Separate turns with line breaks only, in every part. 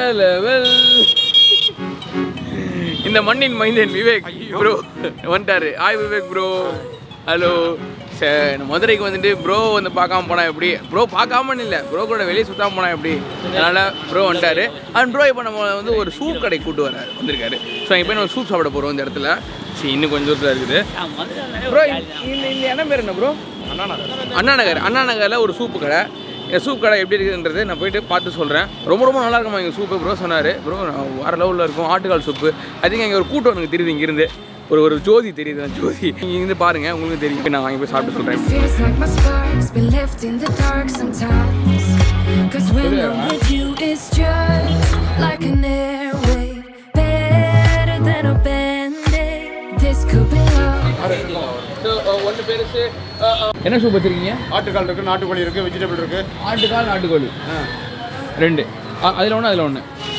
Level இந்த மண்ணின் மைந்தன் விவேக் ப்ரோ வந்துட்டாரு ஹாய் விவேக் ப்ரோ ஹலோ சரி மதுரைக்கு வந்துட்டு ப்ரோ வந்து பார்க்காம போனா எப்படி ப்ரோ பார்க்காம இல்லை ப்ரோ கூட வெளியே சுத்தாம போனா எப்படி அதனால ப்ரோ வந்துட்டாரு அண்ட் ப்ரோ இப்போ நம்ம வந்து ஒரு சூப் கடை கூட்டு வர வந்திருக்காரு ஸோ இப்போ நம்ம சூப் சாப்பிட போகிறோம் இந்த இடத்துல சரி இன்னும் கொஞ்சம் தூரத்தில் இருக்குது ப்ரோ இந்த இந்த இடம் பேர் என்ன ப்ரோ அண்ணா நகர் அண்ணா நகரில் ஒரு சூப்பு கடை என் சூப் கடை எப்படி இருக்குன்றது நான் போயிட்டு பார்த்து சொல்கிறேன் ரொம்ப ரொம்ப நல்லா இருக்குமா எங்கள் சூப்பு ப்ரோ சொன்னார் ப்ரோ வேறு லெவலில் இருக்கும் ஆட்டுக்கால் சூப்பு ஐ திங்க் எங்கள் ஒரு கூட்டம் எனக்கு தெரியுது இங்கேருந்து ஒரு ஒரு ஜோதி தெரியுது அந்த ஜோதி நீங்கள் இருந்து பாருங்கள் உங்களுக்கு தெரியும் நான் வாங்கி போய் சாப்பிட்டு சொல்கிறேன்
Feels like my spark's been left in the dark sometimes. Cause when I'm with you, it's just like an airwave. Better than a band aid. This could be love.
ஒன்று பெருசு என்ன சூப் வச்சுருக்கீங்க
ஆட்டுக்கால் இருக்கு நாட்டுக்கோழி இருக்கு வெஜிடபிள் இருக்கு
ஆட்டுக்கால் நாட்டுக்கோழி ரெண்டு அதில் ஒன்று அதில் ஒன்று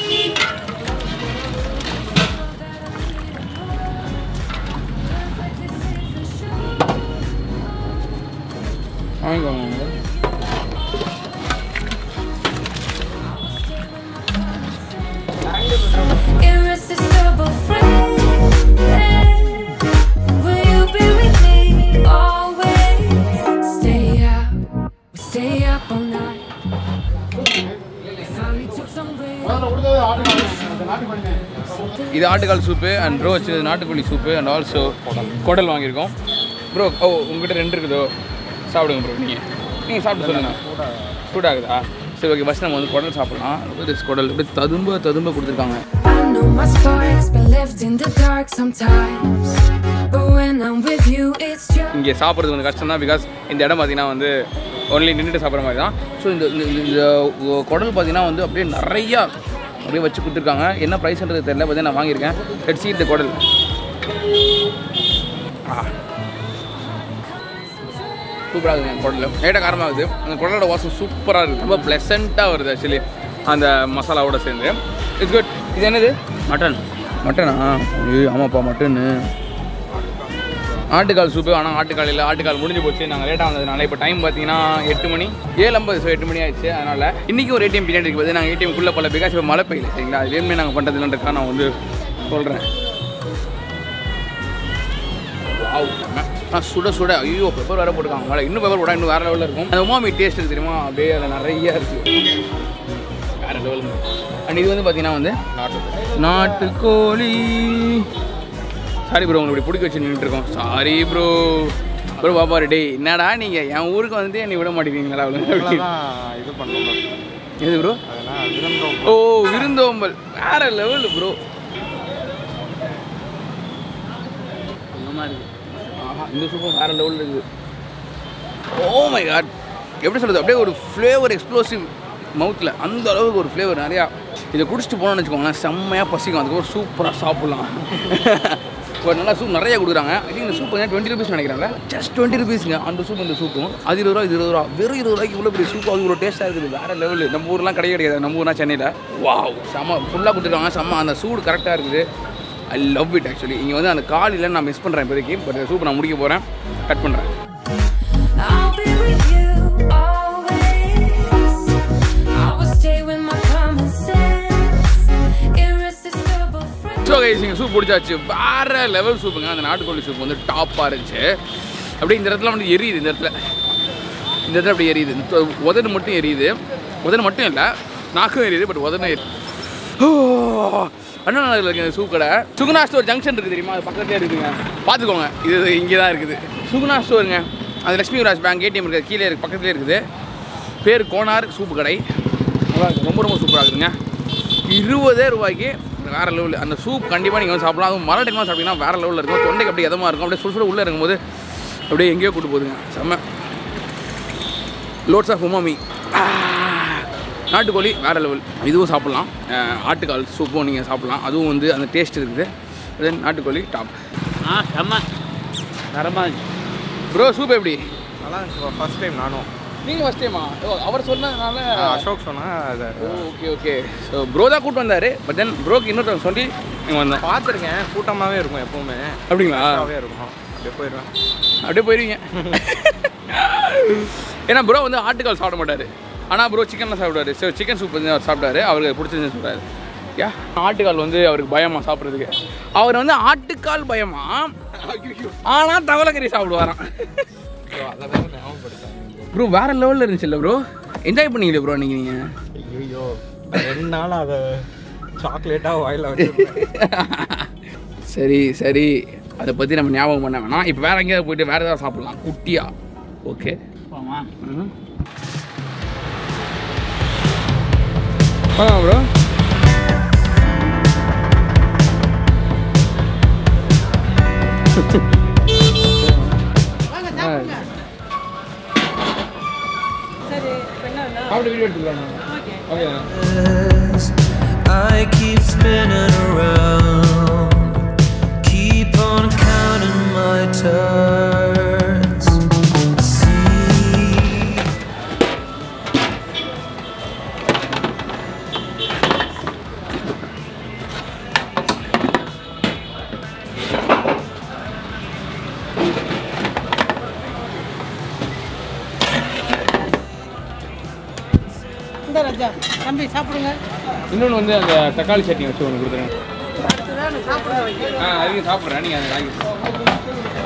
வாங்கிக்கோங்க
Irresistible friend. Will you be with me always? Stay up, we stay up all night. We finally took some break.
முதல்ல கொடுத்தது ஆட்டுக்கால் அந்த நாட்டுக்கோழி
இது ஆட்டுக்கால் சூப்பு அண்ட் ப்ரோ வச்சு நாட்டுக்கோழி சூப்பு அண்ட் ஆல்சோ குடல் வாங்கியிருக்கோம் ப்ரோ ஓ உங்ககிட்ட ரெண்டு இருக்குதோ சாப்பிடுங்க ப்ரோ நீங்கள் நீங்கள் சாப்பிட்டு சொல்லுங்கள் சூடாகுதா சரி ஓகே ஃபஸ்ட் நம்ம வந்து குடல் சாப்பிடலாம் this குடல் இப்படி ததும்ப ததும்ப கொடுத்துருக்காங்க
I know my spark's been left in the dark sometimes. But when I'm with you, it's just.
இங்கே சாப்பிட்றது கொஞ்சம் கஷ்டம் தான் பிகாஸ் இந்த இடம் பார்த்தீங்கன்னா வந்து ஒன்லி நின்றுட்டு சாப்பிட்ற மாதிரி தான் ஸோ இந்த இந்த- இந்த குடல் பார்த்தீங்கன்னா வந்து அப்படியே நிறையா அப்படியே வச்சு கொடுத்துருக்காங்க என்ன ப்ரைஸ்ன்றது தெரியல பார்த்தீங்கன்னா நான் வாங்கியிருக்கேன் லெட் சீ இந்த குடல் சூப்பராக இருக்குது என் குடல் லைட்டாக காரமாக இருக்குது அந்த குடலோட வாசம் சூப்பராக இருக்குது ரொம்ப ப்ளசண்ட்டாக வருது ஆக்சுவலி அந்த மசாலாவோட சேர்ந்து இட்ஸ் குட் இது என்னது மட்டன் மட்டனா ஐயோ ஆமாப்பா மட்டனு ஆட்டுக்கால் சூப்பு ஆனால் ஆட்டுக்கால் இல்லை ஆட்டுக்கால் முடிஞ்சு போச்சு நாங்கள் லேட்டாக வந்ததுனால இப்போ டைம் பார்த்தீங்கன்னா எட்டு மணி ஏழு ஐம்பது ஸோ எட்டு மணி ஆயிடுச்சு அதனால் இன்றைக்கி ஒரு ஏடிஎம் பின்னாடி இருக்குது நாங்கள் ஏடிஎம்குள்ளே போல பிகாஸ் இப்போ மழை பெய்யல சரிங்களா அது வேணுமே நாங்கள் பண்ணுறது இல்லைன்றக்கா நான் வந்து சொல்கிறேன் நான் சுட சுட ஐயோ பெப்பர் வேறு போட்டுருக்காங்க மேலே இன்னும் பெப்பர் போட இன்னும் வேறு லெவலில் இருக்கும் அந்த உமாமி டேஸ்ட் இருக்கு தெரியுமா அப்படியே அதில் நிறைய இருக்குது வேறு லெவல் அண்ட் இது வந்து பார்த்தீங்கன்னா வந்து நாட்டுக்கோழி சாரி ப்ரோ உங்களை இப்படி பிடிக்க வச்சு நின்றுட்டு இருக்கோம் சாரி ப்ரோ ப்ரோ பாப்பாரு டேய் என்னடா நீங்கள் என் ஊருக்கு வந்து என்னை விட மாட்டேங்கிறீங்களா அவ்வளோ
தான் இது பண்ணணும்
எது ப்ரோ
அதெல்லாம் விருந்தோம்
ஓ விருந்தோம்பல் வேற லெவல் ப்ரோ ஆஹா இந்த சூப்பர் வேற லெவலில் இருக்குது ஓ மை காட் எப்படி சொல்கிறது அப்படியே ஒரு ஃப்ளேவர் எக்ஸ்ப்ளோசிவ் மவுத்தில் அந்த அளவுக்கு ஒரு ஃப்ளேவர் நிறையா இதை குடிச்சிட்டு போனோம்னு வச்சுக்கோங்களேன் செம்மையாக பசிக்கும் அதுக்கப்புறம் சூப்பராக சாப்பிட்லாம் ஒரு நல்லா சூப் நிறைய கொடுக்குறாங்க ஐ திங்க் இந்த சூப் வந்து டுவெண்ட்டி ருபீஸ் நினைக்கிறாங்க ஜஸ்ட் டுவெண்ட்டி ருபீஸ்ங்க அந்த சூப் இந்த சூப்பும் அது இருபது ரூபா இது இருபது ரூபா வெறும் இருபது ரூபாய்க்கு இவ்வளோ பெரிய சூப் அது இவ்வளோ டேஸ்ட்டாக இருக்குது வேறு லெவல் நம்ம ஊர்லாம் கிடையாது கிடையாது நம்ம ஊர்னா சென்னையில் வாவ் செம்ம ஃபுல்லாக கொடுத்துருக்காங்க செம்ம அந்த சூடு கரெக்டாக இருக்குது ஐ லவ் இட் ஆக்சுவலி இங்கே வந்து அந்த காலையில் நான் மிஸ் பண்ணுறேன் இப்போதைக்கு பட் சூப் நான் முடிக்க போகிறேன் கட் பண்ணுறேன்
I'll be with you always. I will stay with my common sense. Irresistible friend.
So guys இங்கே சூப் பிடிச்சாச்சு வேறு லெவல் சூப்புங்க அந்த நாட்டுக்கோழி சூப் வந்து டாப்பாக இருந்துச்சு அப்படியே இந்த இடத்துல வந்து எரியுது இந்த இடத்துல இந்த இடத்துல அப்படி எரியுது இந்த தொ- உதடு மட்டும் எரியுது உதடு மட்டும் இல்லை நாக்கும் எரியுது பட் உதடும் எரியுது ஓ அண்ணா நகரில் இருக்கு இந்த சூப் கடை சுகுணா ஸ்டோர் ஜங்ஷன் இருக்குது தெரியுமா அது பக்கத்துலேயே இருக்குதுங்க பார்த்துக்கோங்க இது இங்கே தான் இருக்குது சுகுணா ஸ்டோருங்க அது லட்சுமி விலாஸ் பேங்க் ஏடிஎம் இருக்குது கீழே இருக்கு பக்கத்துலேயே இருக்குது பேர் கோனார் சூப்பு கடை நல்லா இருக்கு ரொம்ப ரொம்ப சூப்பராக இருக்குதுங்க இருபதே ரூபாய்க்கு வேறு லெவலில் அந்த சூப் கண்டிப்பாக நீங்கள் வந்து சாப்பிடலாம் அதுவும் மர டைமாக சாப்பிட்டீங்கன்னா வேறு லெவலில் இருக்கும் தொண்டைக்கு அப்படியே இதமாக இருக்கும் அப்படியே சுடு சுட உள்ளே இருக்கும்போது அப்படியே எங்கேயோ கூட்டு போகுதுங்க செம்ம லோட்ஸ் ஆஃப் உமாமி நாட்டுக்கோழி வேறு லெவல் இதுவும் சாப்பிட்லாம் அஹ், ஆட்டுக்கால் சூப்பும் நீங்கள் சாப்பிட்லாம் அதுவும் வந்து அந்த டேஸ்ட் இருக்குது தென் நாட்டுக்கோழி டாப்
ஆ செம்ம தரமாக இருந்துச்சு
ப்ரோ சூப் எப்படி
நல்லா இருந்துச்சு ஃபர்ஸ்ட் டைம் நானும்
நீங்கள் ஃபஸ்ட் டைமா ஓ அவர் சொன்னதுனால
அசோக் சொன்னா அதை
ஓகே ஓகே ஸோ ப்ரோ தான் கூட்டு வந்தார் பட் தென் ப்ரோக்கு இன்னொருத்தவங்க சொல்லி நீங்கள் வந்தோம்
பார்த்துருக்கேன் கூட்டமாகவே இருக்கும் எப்பவுமே
அப்படிங்களா
கூட்டமாகவே இருக்கும் அப்படியே போயிடுவேன்
அப்படியே போயிருவீங்க ஏன்னா ப்ரோ வந்து ஆட்டுக்கால் சாப்பிட மாட்டார் ஆனால் ப்ரோ சிக்கன்லாம் சாப்பிடுவாரு ஸோ சிக்கன் சூப் வந்து அவர் சாப்பிட்டாரு அவருக்கு பிடிச்சதுன்னு சொல்கிறாரு யா ஆட்டுக்கால் வந்து அவருக்கு பயமா சாப்பிட்றதுக்கு அவர் வந்து ஆட்டுக்கால் பயமா ஆனால் தவளைக்கறி சாப்பிடுவாராம் ப்ரோ வேற லெவலில் இருந்துச்சுல்ல ப்ரோ என்ஜாய் பண்ணீங்களே ப்ரோ நீங்கள் நீங்கள்
ஐயோ ரெண்டு நாள் அதை சாக்லேட்டாக வாயில் வச்சிருப்பேன்
சரி சரி அதை பற்றி நம்ம ஞாபகம் பண்ண வேணாம் இப்போ வேற எங்கேயாவது போயிட்டு வேற ஏதாவது சாப்பிடலாம் குட்டியா ஓகே
போமா
ஆ ப்ரோ சாப்பிட்டு வீடியோ எடுத்துக்கலாம் okay
I keep spinning around, keep on counting my turns. See.
இந்த ராஜா தம்பி சாப்பிடுங்க
இன்னொன்று வந்து அந்த தக்காளி சட்னி வச்சு ஒன்று கொடுத்துருங்க
வேணும் சாப்பிட வைக்க
ஆ அதுக்கு சாப்பிட்றேன் நீங்கள் அதை வாங்கி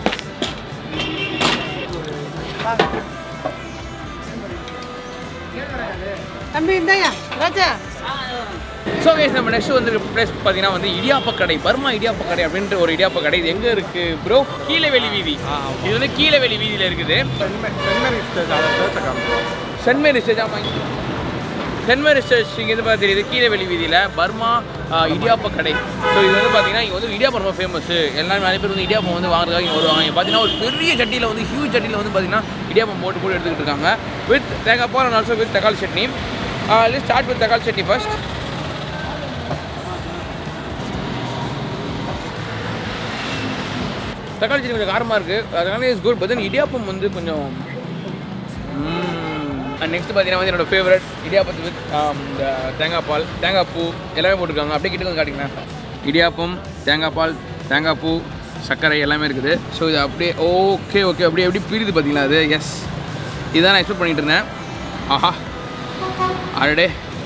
தம்பி இந்தாயா ராஜா
ஸோ கைஸ் நம்ம நெக்ஸ்ட் வந்து பிளேஸ் பார்த்தீங்கன்னா வந்து இடியாப்ப கடை பர்மா இடியாப்ப கடை அப்படின்ற ஒரு இடியாப்ப கடை இது எங்கே இருக்குது ப்ரோ கீழவெளி வீதி இது வந்து கீழவெளி வீதியில் இருக்குது
சென்னை ஸ்டேஜ் அதை சேர்த்த காமிச்சோம்
சென்ட் மேரி ஸ்டேஜ் ஆமாம் சென்ட் மேரி ஸ்டேஜ் இங்கே வந்து பார்த்து தெரியுது கீழவெளி வீதியில் பர்மா ஆ, இடியாப்ப கடை ஸோ இது வந்து பார்த்தீங்கன்னா இங்கே வந்து இடியாப்பம் ரொம்ப ஃபேமஸ் எல்லாரும் நிறைய பேர் வந்து இடியாப்பம் வந்து வாங்குறதுக்காக இங்கே வருவாங்க இங்கே பார்த்தீங்கன்னா ஒரு பெரிய சட்டியில் வந்து ஹியூஜ் சட்டியில் வந்து பார்த்தீங்கன்னா இடியாப்பம் போட்டு போட்டு எடுத்துக்கிட்டு இருக்காங்க வித் தேங்காய் பால் அண்ட் ஆல்சோ வித் தக்காளி சட்னி லெட் ஸ்டார்ட் வித் தக்காளி சட்னி ஃபர்ஸ்ட் தக்காளி சட்னி கொஞ்சம் காரமாக இருக்குது அதனால is good but then idiyappam வந்து கொஞ்சம் அண்ட் நெக்ஸ்ட் பார்த்தீங்கன்னா வந்து என்னோட ஃபேவரட் இடியாப்பத்து வித் இந்த தேங்காய் பால் தேங்காய் பூ எல்லாமே போட்டிருக்காங்க அப்படியே கிட்ட வந்து காட்டிங்களேன் இடியாப்பம் தேங்காய் பால் தேங்காய் பூ சர்க்கரை எல்லாமே இருக்குது ஸோ இது அப்படியே ஓகே ஓகே அப்படியே எப்படி பிரியுது பார்த்தீங்களா அது எஸ் இதான் நான் எக்ஸ்பெக்ட் பண்ணிட்டு இருந்தேன் ஆஹா அடடே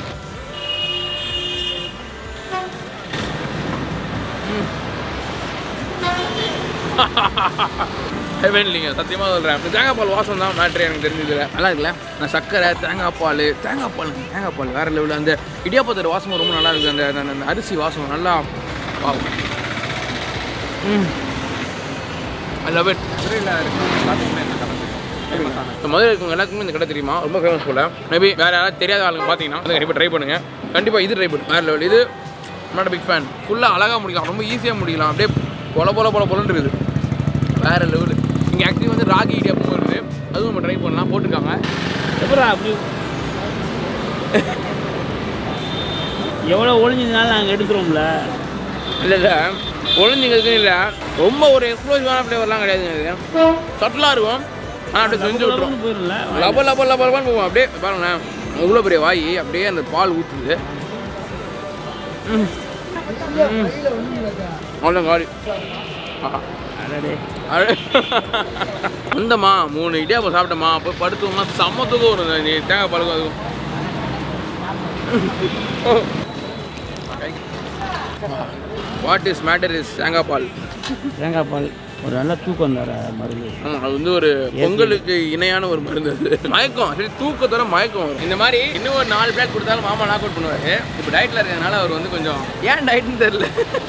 ஹெவன்லிங்க சத்தியமாக சொல்கிறேன் இந்த தேங்காய் பால் வாசம் தான் மேட்ரு எனக்கு தெரிஞ்சதில்ல நல்லா இருக்குல்ல நான் சர்க்கரை தேங்காய் பால் தேங்காய் பால் தேங்காய் பால் வேறு லெவலில் அந்த இடியாப்பத்தோட வாசமும் ரொம்ப நல்லா இருக்குது அந்த அந்த- அந்த அரிசி வாசம் நல்லா ஐ லவ் இட்
மதுரையில் இருக்கு பார்த்தீங்கன்னா என்ன கலந்து
இப்போ மதுரை இருக்கவங்க எல்லாத்துக்குமே இந்த கடை தெரியுமா ரொம்ப ஃபேமஸ் போல மேபி வேறு யாராவது தெரியாத ஆளுங்க பார்த்தீங்கன்னா வந்து கண்டிப்பாக ட்ரை பண்ணுங்கள் கண்டிப்பாக இது ட்ரை பண்ணு வேறு லெவல் இது நாட் பிக் ஃபேன் ஃபுல்லாக அழகாக முடிக்கலாம் ரொம்ப ஈஸியாக முடிக்கலாம் அப்படியே பொல பொல பொல பொலன்னு இருக்குது வேறு லெவலு இங்கே ஆக்சுவலி வந்து ராகி இடியாப்பமும் இருக்குது அதுவும் நம்ம ட்ரை பண்ணலாம் போட்டிருக்காங்க
எப்படா அப்படி எவ்வளோ ஒளிஞ்சதுனால நாங்கள் எடுக்கிறோம்ல
இல்லை இல்லை ஒளிஞ்சிங்கிறதுக்கு இல்லை ரொம்ப ஒரு எக்ஸ்ப்ளோசிவான ஃப்ளேவர்லாம் கிடையாதுங்க இது சட்டலாக இருக்கும் ஆனால் அப்படியே செஞ்சு விட்ருவோம்
போயிடும்ல
லப லப லப லபன்னு போவோம் அப்படியே பாருங்களேன் இவ்வளோ பெரிய வாய் அப்படியே அந்த பால் ஊற்றுது ம். ம். அவ்வளோ காலி ஆஹா.
அடடே
அடே. வந்தம்மா மூணு இடியாப்பம் சாப்பிட்டோமா போய் படுத்துவோம்னா செம்ம தூக்கம் வரும் இந்த நீ தேங்காய் பாலுக்கும் அதுவும் வாட் இஸ் மேட்டர் இஸ் தேங்காய் பால்
தேங்காய் பால் ஒரு நல்ல தூக்கம் தர மருந்து
ஆமா, அது வந்து ஒரு பொங்கலுக்கு இணையான ஒரு மருந்து அது மயக்கம் சரி தூக்கத்தோட மயக்கம் வரும் இந்த மாதிரி இன்னும் ஒரு நாலு பிளேட் கொடுத்தாலும் மாமா நாக் அவுட் பண்ணுவாரு இப்போ டயட்ல இருக்கிறதுனால அவர் வந்து கொஞ்சம் ஏன் டயட்னு தெரியல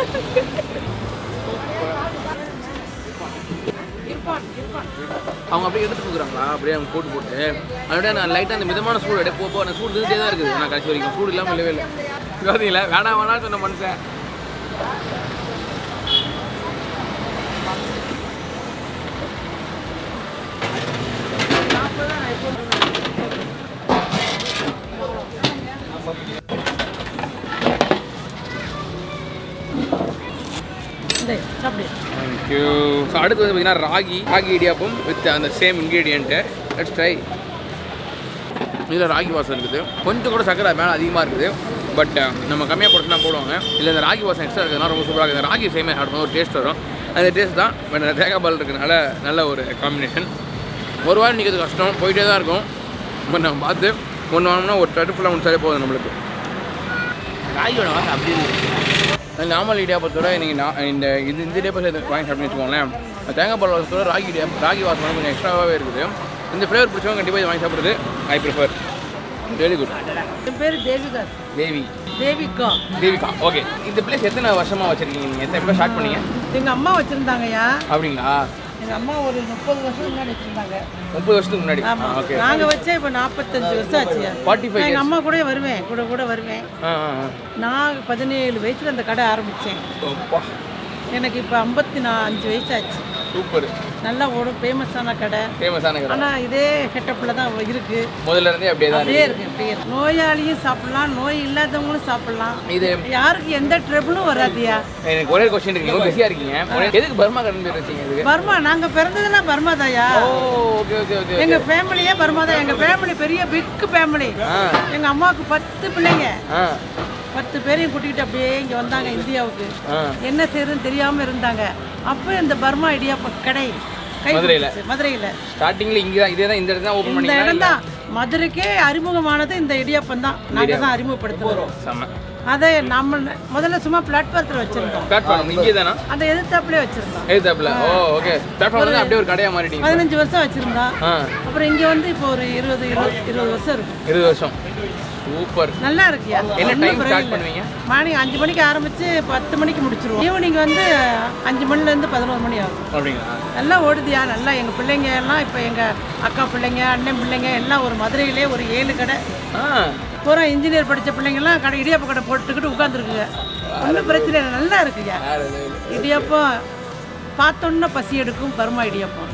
அவங்க அப்படியே எடுத்து கொடுக்குறாங்களா அப்படியே அவங்க போட்டு போட்டு அப்படியே நான் லைட்டாக அந்த மிதமான சூடு அப்படியே போக அந்த சூடு இருந்துட்டே தான் இருக்குது நான் கடைசி வரைக்கும் சூடு இல்லாமல் இல்லவே இல்லை பார்த்தீங்களா வேணாம் வேணாம்னு சொன்ன மனுஷன்
இந்த சாப்பிடு
தேங்க்யூ ஸோ அடுத்து வந்து பார்த்தீங்கன்னா ராகி ராகி இடியாப்பம் வித் அந்த சேம் இன்க்ரீடியண்ட்டு லெட்ஸ் ட்ரை இதில் ராகி வாசம் இருக்குது கொஞ்சம் கூட சக்கரை மேலே அதிகமாக இருக்குது பட் நம்ம கம்மியாக போட்டுனா போடுவாங்க இல்லை இந்த ராகி வாசம் எக்ஸ்ட்ரா இருக்கிறதுனால ரொம்ப சூப்பராக இருக்குது ராகி சேமே சாப்பிடும்போது ஒரு டேஸ்ட் வரும் அந்த டேஸ்ட் தான் பட் தேங்காய் பால் இருக்கிறதுனால நல்ல ஒரு காம்பினேஷன் ஒரு வாரம் நிற்கிறது கஷ்டம் போயிட்டே தான் இருக்கும் பட் நம்ம பார்த்து ஒன்று வாங்கினா ஒரு தட்டு ஃபுல்லாக முடிச்சாலே போதும் நம்மளுக்கு
ராகியோட வாங்க அப்படி இருக்கு
நார்மல் இடியாப்பத்தோட நீங்கள் நான் இந்த இது இந்த இடியாப்பம் சேர்த்து வாங்கி சாப்பிட்டு வச்சுக்கோங்களேன் தேங்காய் பால் வாசத்தோட ராகி இடியாப் ராகி வாசம் வந்து கொஞ்சம் எக்ஸ்ட்ராவாகவே இருக்குது இந்த ஃப்ளேவர் பிடிச்சவங்க கண்டிப்பாக இது வாங்கி சாப்பிட்றது ஐ ப்ரிஃபர் வெரி குட்
என் பேர் தேவிகா
தேவி
தேவிகா
தேவிகா ஓகே இந்த பிளேஸ் எத்தனை வருஷமாக வச்சுருக்கீங்க நீங்கள் எத்தனை எப்போ ஸ்டார்ட் பண்ணீங்க
எங்க அம்மா வச்சிருந்தாங்கய்யா
அப்படிங்களா
எங்க அம்மா ஒரு முப்பது வருஷம் முன்னாடி வச்சிருந்தாங்க
முப்பது வருஷத்துக்கு முன்னாடி
ஆமா
ஓகே
நாங்க வச்சே இப்ப நாற்பத்தஞ்சு வருஷம் ஆச்சுயா
45
நான் எங்க
years.
அம்மா கூட வருவேன் கூட கூட வருவேன்
ஆ ஆ ஆ.
நான் பதினேழு வயசுல அந்த கடை ஆரம்பிச்சேன்
அப்பா
எனக்கு இப்போ ஐம்பத்தி நா அஞ்சு வயசு ஆச்சு
சூப்பர்
நல்லா ஓடும் ஃபேமஸான கடை
ஃபேமஸான கடை
ஆனா இதே செட்டப்பில் தான் இருக்கு
முதல்ல இருந்தே அப்படியே தான்
அப்படியே
இருக்கு
இருக்கு அப்படியே இருக்கு. நோயாளியும் சாப்பிடலாம் நோய் இல்லாதவங்களும் சாப்பிடலாம்
இது
யாருக்கு எந்த ட்ரபிளும் வராதியா
எனக்கு ஒரே கொஸ்டின் இருக்கு ரொம்ப பிஸியாக இருக்கீங்க ஒரே- எதுக்கு பர்மா கடன் பேர் வச்சீங்க இதுக்கு
பர்மா நாங்க பிறந்ததெல்லாம் பர்மா தாயா
ஓ ஓகே ஓகே ஓகே
எங்க ஃபேமிலியே பர்மா தான் எங்க ஃபேமிலி பெரிய பிக் ஃபேமிலி
ஆ
எங்க அம்மாவுக்கு பத்து பிள்ளைங்க
ஆ
பத்து பேரையும் கூட்டிகிட்டு அப்படியே இங்க வந்தாங்க இந்தியாவுக்கு
ஆ
என்ன செய்யறதுன்னு தெரியாம இருந்தாங்க அப்போ இந்த பர்மா இடியாப்ப கடை கை
மதுரையில?
கொடுத்துச்சு. மதுரையில
ஸ்டார்டிங்ல இங்கே தான் இதே தான் இந்த இடத்துல தான் ஓப்பன்
இந்த
பண்ணீங்களா
இடம் தான் மதுரைக்கே அறிமுகமானது இந்த இடியாப்பம் தான் நாங்க தான் அறிமுகப்படுத்துவோம்
செம்ம
அதை நம்ம முதல்ல சும்மா பிளாட்ஃபாரத்தில் வச்சிருந்தோம்
பிளாட்ஃபார்ம் இங்கே தானா
அந்த எதிர்த்தாப்புலேயே வச்சிருந்தோம்
எழுத்தாப்புல ஓ ஓகே பிளாட்ஃபார்ம் வந்து அப்படியே ஒரு கடையாக மாறிட்டீங்க
பதினஞ்சு வருஷம் வச்சிருந்தோம்
ஆ
அப்புறம் இங்க வந்து இப்போ ஒரு இருபது இருபது இருபது வருஷம் இருக்கும்
இருபது வருஷம் சூப்பர்
நல்லா இருக்குயா
என்ன
ஒண்ணும்
டைம்
குறையில்ல.
ஸ்டார்ட் பண்ணுவீங்க
மார்னிங் அஞ்சு மணிக்கு ஆரம்பிச்சு பத்து மணிக்கு முடிச்சிருவோம் ஈவினிங் வந்து அஞ்சு மணிலேருந்து பதினோரு மணி ஆகும்
அப்படிங்களா
நல்லா ஓடுதியா நல்லா எங்கள் பிள்ளைங்க எல்லாம் இப்போ எங்கள் அக்கா பிள்ளைங்க அண்ணன் பிள்ளைங்க எல்லாம் ஒரு மதுரையிலே ஒரு ஏழு கடை
ஆ
பூரா இன்ஜினியர் படித்த பிள்ளைங்கெல்லாம் கடை இடியாப்ப கடை போட்டுக்கிட்டு உட்காந்துருக்குங்க ஒன்றும் பிரச்சனை இல்லை நல்லா இருக்குயா இடியாப்பம் பார்த்தோன்னா பசி எடுக்கும் பர்மா இடியாப்பம்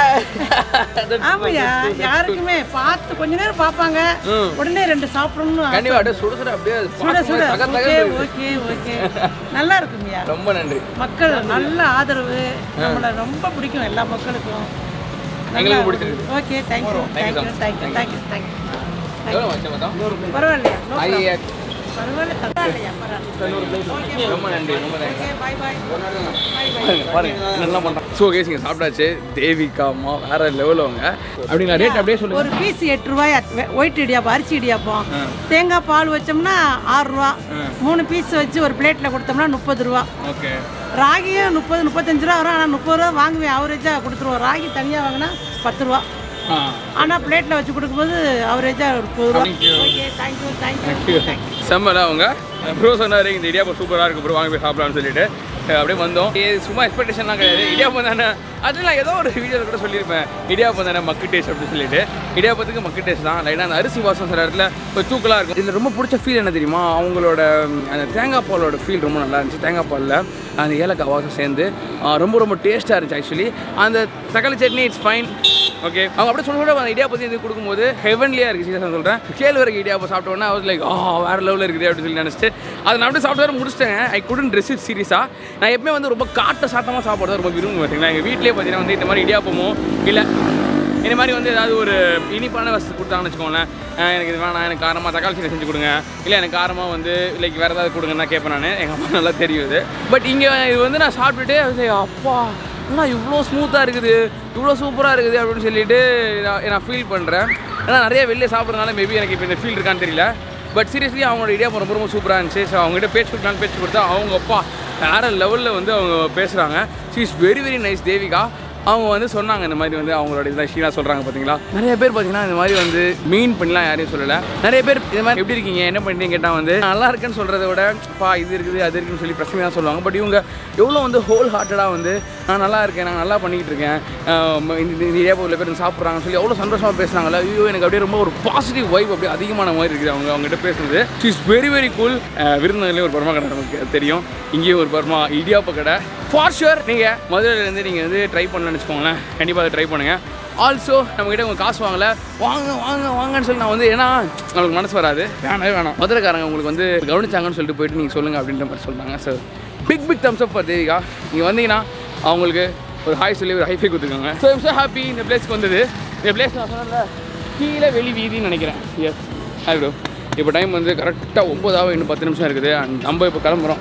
ஆமாய்யா யாருக்குமே பார்த்து கொஞ்ச நேரம் பார்ப்பாங்க உடனே ரெண்டு சாப்பிடணும்னு ஆசை.
கண்டிப்பா அப்படியே சுட சுட அப்படியே அது
சுட சுட
பார்க்கும்போது தக
ஓகே
தகன்னு இருக்கு.
ஓகே ஓகே நல்லா இருக்குங்கய்யா
ரொம்ப நன்றி
மக்கள் நல்ல ஆதரவு நம்மளை ரொம்ப பிடிக்கும் எல்லா மக்களுக்கும்
எங்களுக்கு பிடிச்சிருக்கு.
Okay thank you
Thank you,
thank you
sir.
Thank you thank you thank you
எவ்வளோ வச்சேன் மொத்தம்
பரவாயில்லையா No problem.
ஐயா
பரவாயில்ல பரவாயில்லையா பரவாயில்ல
ரொம்ப நன்றி ரொம்ப நன்றி
ஓகே பாய் பாய்
பாருங்க பாருங்க நல்லா பண்ணுறோம் ஸோ கேஸுங்க சாப்பிட்டாச்சு தேவிகா அம்மா வேற லெவலில் அவங்க அப்படிங்களா ரேட் அப்படியே சொல்லுங்க
ஒரு பீஸ் எட்டு ரூபாய் ஒயிட் இடியாப்பம் அரிசி இடியாப்பம் தேங்காய் பால் வச்சோம்னா ஆறு ரூபா மூணு பீஸ் வச்சு ஒரு பிளேட்டில் கொடுத்தோம்னா முப்பது ரூபா
ஓகே
ராகியும் முப்பது முப்பத்தஞ்சு ரூபா வரும் ஆனால் முப்பது ரூபா வாங்குவேன் ஆவரேஜாக கொடுத்துருவோம் ராகி தனியாக வாங்கினா பத்து ரூபா
ஆ
ஆனால் பிளேட்டில் வச்சு கொடுக்கும்போது ஆவரேஜாக ஒரு முப்பது ரூபா ஓகே தேங்க்யூ தேங்க்யூ
செம்மல அவங்க ப்ரோ சொன்னார் இந்த இடியாப்பம் சூப்பராக இருக்கு ப்ரோ வாங்க போய் சாப்பிடலாம்னு சொல்லிட்டு அஹ் அப்படியே வந்தோம் இது சும்மா எக்ஸ்பெக்டேஷன்லாம் கிடையாது இடியாப்பம் தானே அது நான் ஏதோ ஒரு வீடியோவில் கூட சொல்லியிருப்பேன் இடியாப்பம் தானே மக்கு டேஸ்ட் அப்படின்னு சொல்லிட்டு இடியாப்பத்துக்கு மக்கு டேஸ்ட் தான் லைட்டாக அந்த அரிசி வாசம் சில இடத்துல ஒரு தூக்கலாக இருக்கும் இதில் ரொம்ப பிடிச்ச ஃபீல் என்ன தெரியுமா அவங்களோட ம், அந்த தேங்காய் பாலோட ஃபீல் ரொம்ப நல்லா இருந்துச்சு தேங்காய் பாலில் அந்த ஏலக்காய் வாசம் சேர்ந்து ஆஹ் ரொம்ப ரொம்ப டேஸ்ட்டாக இருந்துச்சு ஆக்சுவலி அந்த தக்காளி சட்னி இட்ஸ் ஃபைன் ஓகே அவங்க அப்படியே சொல்ல சொல்ல அந்த இடியாப்பத்தி இது கொடுக்கும்போது ஹெவன்லியாக இருக்குது சீரியஸாக சொல்கிறேன் கேழ்வரகு இடியாப்பம் சாப்பிட்ட உடனே அவர் லைக் ஆ வேறு லெவலில் இருக்குது அப்படின்னு சொல்லி நினச்சிட்டு அதை நான் அப்படியே சாப்பிட்டு வர முடிச்சிட்டேன் ஐ குடன் ட்ரெஸ் இட் சீரியஸாக நான் எப்பவுமே வந்து ரொம்ப காட்ட சாட்டமாக சாப்பிட்றது ரொம்ப விரும்புவேன் பார்த்தீங்களா எங்கள் வீட்டிலே பார்த்தீங்கன்னா வந்து இந்த மாதிரி இடியாப்பமோ இல்லை இந்த மாதிரி வந்து ஏதாவது ஒரு இனிப்பான வசதி கொடுத்தாங்கன்னு வச்சுக்கோங்களேன் அஹ் எனக்கு இது வேணாம் எனக்கு காரமாக தக்காளி சட்னி செஞ்சு கொடுங்க இல்லை எனக்கு காரமாக வந்து லைக் வேறு ஏதாவது கொடுங்கன்னு தான் கேட்பேன் நான் எங்கள் அம்மா நல்லா தெரியும் இது பட் இங்கே இது வந்து நான் சாப்பிட்டுட்டு அது அப்பா என்ன இவ்வளோ ஸ்மூத்தாக இருக்குது இவ்வளோ சூப்பராக இருக்குது அப்படின்னு சொல்லிட்டு நான் நான் ஃபீல் பண்ணுறேன் ஏன்னா நிறைய வெளியே சாப்பிட்றதுனால மேபி எனக்கு இப்போ இந்த ஃபீல் இருக்கான்னு தெரியல பட் சீரியஸ்லி அவங்களோட இடியாப்பம் ரொம்ப ரொம்ப சூப்பராக இருந்துச்சு ஸோ அவங்ககிட்ட பேச்சு கொடுத்தாலும் பேச்சு கொடுத்தா அவங்க அப்பா வேறு லெவலில் வந்து அவங்க பேசுகிறாங்க she is very very nice Devika அவங்க வந்து சொன்னாங்க இந்த மாதிரி வந்து அவங்களோட இதெல்லாம் ஷீனா சொல்கிறாங்க பார்த்தீங்களா நிறைய பேர் பார்த்தீங்கன்னா இந்த மாதிரி வந்து மீன் பண்ணலாம் யாரையும் சொல்லலை நிறைய பேர் இந்த மாதிரி எப்படி இருக்கீங்க என்ன பண்ணுறீங்க கேட்டால் வந்து நல்லா இருக்கேன்னு சொல்கிறத விட பா இது இருக்குது அது இருக்குன்னு சொல்லி பிரச்சனை தான் சொல்லுவாங்க பட் இவங்க எவ்வளோ வந்து ஹோல் ஹார்ட்டடாக வந்து நான் நல்லா இருக்கேன் நான் நல்லா பண்ணிக்கிட்டு இருக்கேன் ஆஹ் இந்த இந்த ஏரியா உள்ள பேர் சாப்பிட்றாங்கன்னு சொல்லி எவ்வளோ சந்தோஷமாக பேசுனாங்கல்ல ஐயோ எனக்கு அப்படியே ரொம்ப ஒரு பாசிட்டிவ் வைப் அப்படியே அதிகமான மாதிரி இருக்குது அவங்க அவங்ககிட்ட பேசுனது she is very very cool விருதுநகர்லேயும் ஒரு பர்மா கடை நமக்கு தெரியும் இங்கேயும் ஒரு பர்மா இடியாப்ப கடை ஃபார் ஷுர் நீங்கள் மதுரையிலேருந்து நீங்கள் வந்து ட்ரை பண்ணலன்னு வச்சுக்கோங்களேன் கண்டிப்பாக அதை ட்ரை பண்ணுங்கள் ஆல்சோ நம்மக்கிட்ட உங்கள் காசு வாங்கல வாங்க வாங்க வாங்கன்னு சொல்லி நான் வந்து ஏன்னா நம்மளுக்கு மனசு வராது வேணவே வேணாம் மதுரைக்காரங்க உங்களுக்கு வந்து கவனிச்சாங்கன்னு சொல்லிட்டு போயிட்டு நீங்கள் சொல்லுங்கள் அப்படின்ற மாதிரி சொல்கிறாங்க sir big big thumbs up for Devika நீங்கள் வந்தீங்கன்னா அவங்களுக்கு ஒரு ஹாய் சொல்லி ஒரு ஹைஃபை கொடுத்துருக்காங்க ஸோ ஸோ ஹாப்பி இந்த பிளேஸ்க்கு வந்தது இந்த பிளேஸ் நான் சொன்னல கீழே வெளி வீதின்னு நினைக்கிறேன் எஸ் ஹாய் ப்ரோ இப்போ டைம் வந்து கரெக்டாக ஒம்பதாவது இன்னும் பத்து நிமிஷம் இருக்குது and நம்ம இப்போ கிளம்புறோம்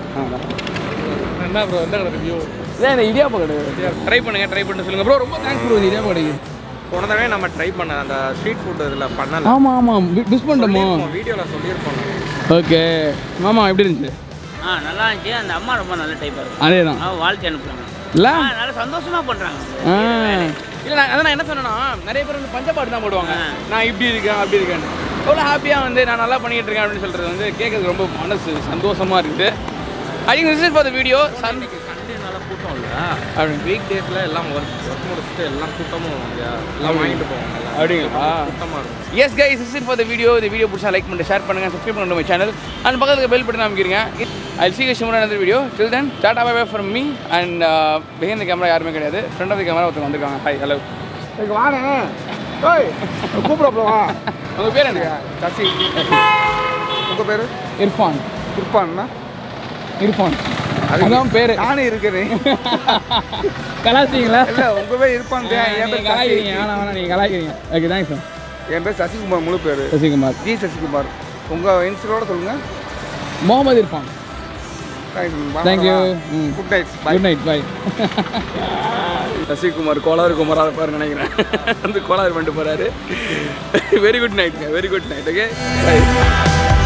என்ன ப்ரோ என்ன கடை ரிவ்யூ
இதான் இந்த இடியாப்பம் கடை ட்ரை பண்ணுங்க ட்ரை பண்ணி சொல்லுங்கள் ப்ரோ ரொம்ப தேங்க்ஸ் ப்ரோ இந்த இடியாப்பம் கடைக்கு
போன தடவை நம்ம ட்ரை பண்ண அந்த ஸ்ட்ரீட் ஃபுட் இதில் பண்ணல
ஆமாம் ஆமாம் மிஸ் பண்ணிட்டோமோ
வீடியோவில் சொல்லியிருப்போம்
ஓகே மாமா எப்படி இருந்துச்சு
ஆ நல்லா இருந்துச்சு அந்த அம்மா ரொம்ப நல்ல டைப்பாக இருக்கும்
அதே தான்
அவன் வாழ்க்கை அனுப்புறாங்க
இல்லை
ஆ நல்லா சந்தோஷமா பண்ணுறாங்க
ஆ இல்லை நான் அதான் நான் என்ன சொன்னேன்னா நிறைய பேர் வந்து பஞ்சப்பாடு தான் போடுவாங்க நான் இப்படி இருக்கேன் அப்படி இருக்கேன் எவ்வளோ ஹாப்பியாக வந்து நான் நல்லா பண்ணிட்டு இருக்கேன் அப்படின்னு சொல்கிறது வந்து கேட்கறதுக்கு ரொம்ப மனசு சந்தோஷமாக இருக்குது I think this is for the video sun
Sunday நல்ல கூட்டம் இல்லை
அப்படின்னு
வீக் டேஸில் எல்லாம் ஒர்க் ஒர்க் முடிச்சுட்டு எல்லாம் கூட்டமும் இல்லையா எல்லாம் வாங்கிட்டு போவாங்க எல்லாம்.
அப்படிங்களா
கூட்டமாக இருக்கும்
yes guys is for the video இந்த வீடியோ பிடிச்சா லைக் பண்ணிட்டு ஷேர் பண்ணுங்க சப்ஸ்கிரைப் பண்ணுங்க மை சேனல் அண்ட் பக்கத்துக்கு பெல் பட்டன் அமைக்கிறீங்க ஐ சி ஷிமர் அந்த வீடியோ till then tata bye bye from me and behind the camera யாருமே கிடையாது ஃப்ரண்ட் ஆஃப் த கேமரா ஒருத்தர் வந்திருக்காங்க ஹாய் ஹலோ
வாங்க ஓய் கூப்பிடப்பா
உங்கள் பேர் என்ன
சசி உங்கள் பேர்
இர்ஃபான்
குர்பான்னா
இர்ஃபான் அதுதான் பேர்
நானே இருக்கிறேன்
கலாச்சிங்களா
இல்லை உங்கள் பேர் இருப்பான் என் பேர் சசி
கலாய்க்கிறீங்க வேணாம் வேணாம் நீங்கள் கலாய்க்கிறீங்க ஓகே தேங்க்ஸ் சார்
என் பேர் சசிகுமார் முழு பேர்
சசிகுமார்
ஜி சசிகுமார் உங்கள் இன்ஸ்டலோட சொல்லுங்கள்
Mohammed Irfan thank you
good night
good night bye Sasikumar கோளாறு குமாராக இருப்பார் நினைக்கிறேன் வந்து கோளாறு பண்ணிட்டு போகிறாரு வெரி குட் நைட்டுங்க வெரி குட் நைட் ஓகே